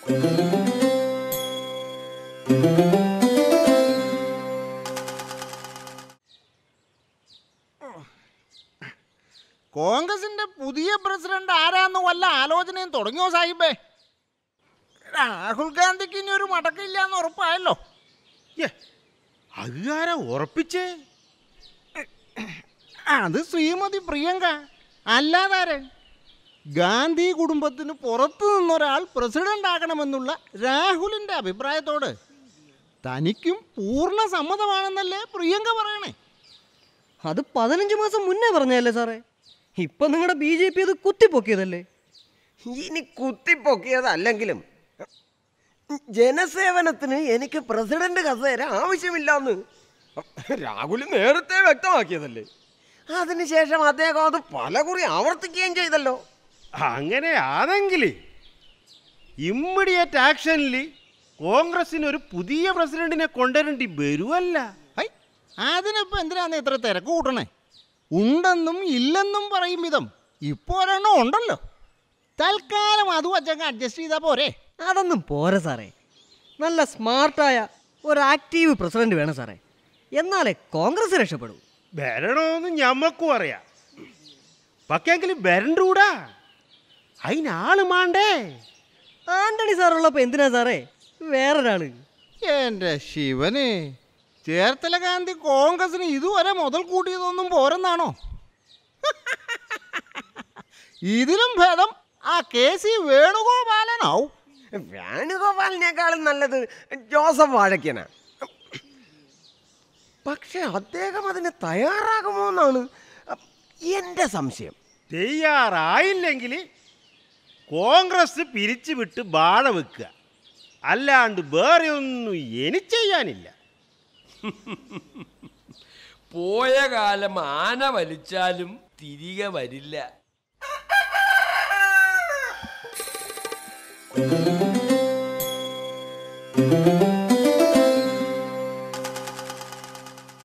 കോൺഗ്രസിന്റെ പുതിയ പ്രസിഡന്റ് ആരാന്ന് വല്ല ആലോചനയും തുടങ്ങിയോ സാഹിബേ രാഹുൽ ഗാന്ധിക്ക് ഇനി ഒരു മടക്കില്ല എന്ന് ഉറപ്പായല്ലോ യ്യേ, അത് ആരാ ഉറപ്പിച്ചേ അത് ശ്രീമതി പ്രിയങ്ക അല്ലാതാരെ ഗാന്ധി കുടുംബത്തിന് പുറത്തു നിന്നൊരാൾ പ്രസിഡന്റ് ആകണമെന്നുള്ള രാഹുലിന്റെ അഭിപ്രായത്തോട് തനിക്കും പൂർണ്ണ സമ്മതമാണെന്നല്ലേ പ്രിയങ്ക പറയണേ അത് പതിനഞ്ച് മാസം മുന്നേ പറഞ്ഞതല്ലേ സാറേ ഇപ്പൊ നിങ്ങളുടെ ബി ജെ പി അത് കുത്തിപ്പൊക്കിയതല്ലേ ഇനി കുത്തിപ്പൊക്കിയതല്ലെങ്കിലും ജനസേവനത്തിന് എനിക്ക് പ്രസിഡന്റ് കസേര ആവശ്യമില്ലെന്ന് രാഹുൽ നേരത്തെ വ്യക്തമാക്കിയതല്ലേ അതിനുശേഷം അദ്ദേഹം അത് പലകുറി ആവർത്തിക്കുകയും ചെയ്തല്ലോ അങ്ങനെ ആണെങ്കിൽ ഇമ്മീഡിയറ്റ് ആക്ഷനിൽ കോൺഗ്രസിന് ഒരു പുതിയ പ്രസിഡന്റിനെ കൊണ്ടുവരേണ്ടി വരുമല്ല ഹൈ അതിനിപ്പോ എന്തിനാന്ന് ഇത്ര തിരക്ക് കൂട്ടണേ ഉണ്ടെന്നും ഇല്ലെന്നും പറയും വിധം ഇപ്പോൾ ഒരെണ്ണം ഉണ്ടല്ലോ തൽക്കാലം അത് വച്ചങ്ങ് അഡ്ജസ്റ്റ് ചെയ്താൽ പോരെ അതൊന്നും പോരാ സാറേ നല്ല സ്മാർട്ടായ ഒരു ആക്റ്റീവ് പ്രസിഡന്റ് വേണം സാറേ എന്നാലേ കോൺഗ്രസ് രക്ഷപ്പെടൂ വരണമെന്ന് ഞമ്മക്കും അറിയാം പക്ഷെങ്കിൽ വരണ്ടൂടാ അതിനാള് മാണ്ടേ ആന്റണി സാറുള്ളപ്പോ എന്തിനാ സാറേ വേറൊരാള് എൻ്റെ ശിവന് ചേർത്തല ഗാന്ധി കോൺഗ്രസിന് ഇതുവരെ മുതൽ കൂട്ടിയതൊന്നും പോരെന്നാണോ ഇതിലും ഭേദം ആ കെ സി വേണുഗോപാലനാവും വേണുഗോപാലിനേക്കാളും നല്ലത് ജോസഫ് വാഴയ്ക്കന പക്ഷെ അദ്ദേഹം അതിന് തയ്യാറാകുമോ എന്നാണ് എൻ്റെ സംശയം തയ്യാറായില്ലെങ്കിൽ കോൺഗ്രസ് പിരിച്ചുവിട്ട് ബാധ വെക്കുക അല്ലാണ്ട് വേറെ ഒന്നും എനിക്ക് ചെയ്യാനില്ല പോയ കാലം ആന വലിച്ചാലും തിരികെ വരില്ല